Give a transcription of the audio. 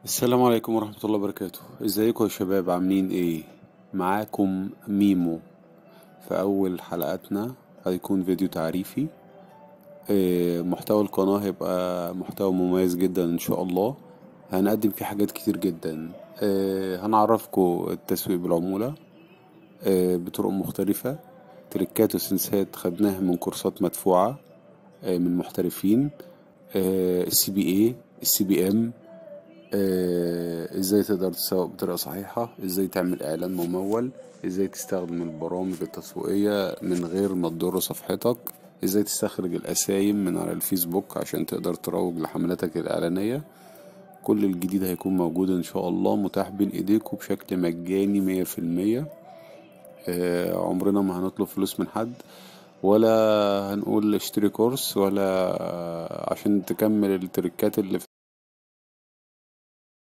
السلام عليكم ورحمة الله وبركاته ازيكم يا شباب عاملين ايه معاكم ميمو في اول حلقاتنا هيكون فيديو تعريفي آه، محتوى القناة هيبقى محتوى مميز جدا ان شاء الله هنقدم فيه حاجات كتير جدا آه، هنعرفكم التسويق بالعمولة آه، بطرق مختلفة تريكات وسنسات خدناها من كورسات مدفوعة آه، من محترفين السي بي اي السي بي ام آه، ازاي تقدر تسوق بطريقة صحيحة ازاي تعمل اعلان ممول ازاي تستخدم البرامج التسويقية من غير ما تضر صفحتك ازاي تستخرج الاسايم من على الفيسبوك عشان تقدر تروج لحملاتك الاعلانية كل الجديد هيكون موجود ان شاء الله متاح بين ايديكم بشكل مجاني مية في المية آه، عمرنا ما هنطلب فلوس من حد ولا هنقول اشتري كورس ولا عشان تكمل التريكات اللي في